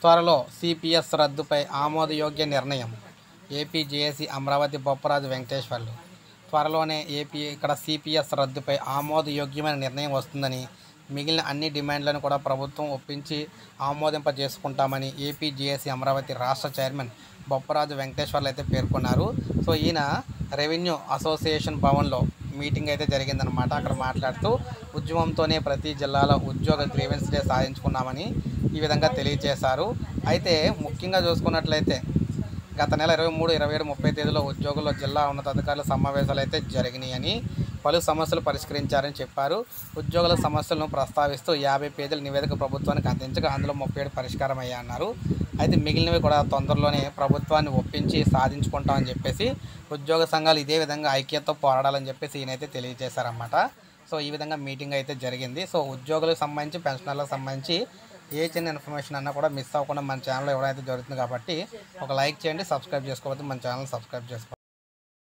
త్వరలో సిపిఎస్ రద్దుపై ఆమోదయోగ్య నిర్ణయం ఏపీ జేఏసీ అమరావతి బొప్పరాజు వెంకటేశ్వర్లు త్వరలోనే ఏపీ ఇక్కడ సిపిఎస్ రద్దుపై ఆమోదయోగ్యమైన నిర్ణయం వస్తుందని మిగిలిన అన్ని డిమాండ్లను కూడా ప్రభుత్వం ఒప్పించి ఆమోదింపజేసుకుంటామని ఏపీ జేఏసీ అమరావతి రాష్ట్ర చైర్మన్ బొప్పరాజు వెంకటేశ్వర్లు అయితే పేర్కొన్నారు సో ఈయన రెవెన్యూ అసోసియేషన్ భవన్లో మీటింగ్ అయితే జరిగిందనమాట అక్కడ మాట్లాడుతూ ఉద్యమంతోనే ప్రతి జిల్లాలో ఉద్యోగ గ్రీవెన్స్ డే సాధించుకున్నామని ఈ విధంగా తెలియజేశారు అయితే ముఖ్యంగా చూసుకున్నట్లయితే గత నెల ఇరవై మూడు ఇరవై ఏడు ముప్పై తేదీలో ఉద్యోగుల్లో జిల్లా ఉన్నతాధికారుల సమావేశాలు అయితే జరిగినాయని పలు సమస్యలు పరిష్కరించారని చెప్పారు ఉద్యోగుల సమస్యలను ప్రస్తావిస్తూ యాభై పేజీల నివేదిక ప్రభుత్వానికి అందించగా అందులో ముప్పై ఏడు పరిష్కారం అయ్యా అన్నారు అయితే మిగిలినవి కూడా తొందరలోనే ప్రభుత్వాన్ని ఒప్పించి సాధించుకుంటామని చెప్పేసి ఉద్యోగ సంఘాలు ఇదే విధంగా ఐక్యతతో పోరాడాలని చెప్పేసి ఈయనైతే తెలియజేశారన్నమాట సో ఈ విధంగా మీటింగ్ అయితే జరిగింది సో ఉద్యోగులకు సంబంధించి పెన్షనర్లకు సంబంధించి ఏ చిన్న ఇన్ఫర్మేషన్ అన్నా కూడా మిస్ అవ్వకుండా మన ఛానల్ ఇవ్వడం అయితే జరుగుతుంది కాబట్టి ఒక లైక్ చేయండి సబ్స్క్రైబ్ చేసుకోవద్దు మన ఛానల్ సబ్స్క్రైబ్ చేసుకోండి